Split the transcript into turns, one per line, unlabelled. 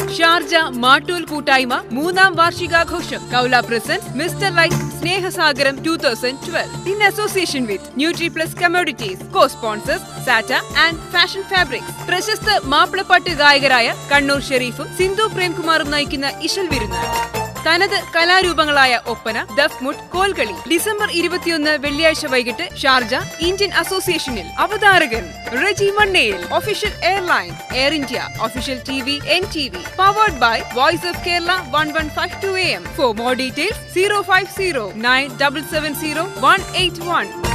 Sharjah Mattool കൂട്ടായ്മ മൂന്നാം വാർഷികാഘോഷം കൗല presence mister life Snehasagaram two thousand twelve in association with nutri plus commodities co sponsors സാറ്റ ആൻഡ് ഫാഷൻ ഫാബ്രിക്സ് പ്രശസ്ത മാപ്പിളപ്പാട്ട് ഗായകരായ കണ്ണൂർ ഷെരീഫും സിന്ധു പ്രേംകുമാറും നയിക്കുന്ന ഇശൽ വിരുന്ന് തനത് കലാരൂപങ്ങളായ ഒപ്പന ദഫ്മുട്ട് കോൽകളി ഡിസംബർ ഇരുപത്തിയൊന്ന് വെള്ളിയാഴ്ച വൈകിട്ട് ഷാർജ ഇന്ത്യൻ അസോസിയേഷനിൽ അവതാരകൻ Reji Mannel official airline Air India official T V N T V powered by voice of Kerala one one five two A M for more details zero five zero nine double seven zero one eight one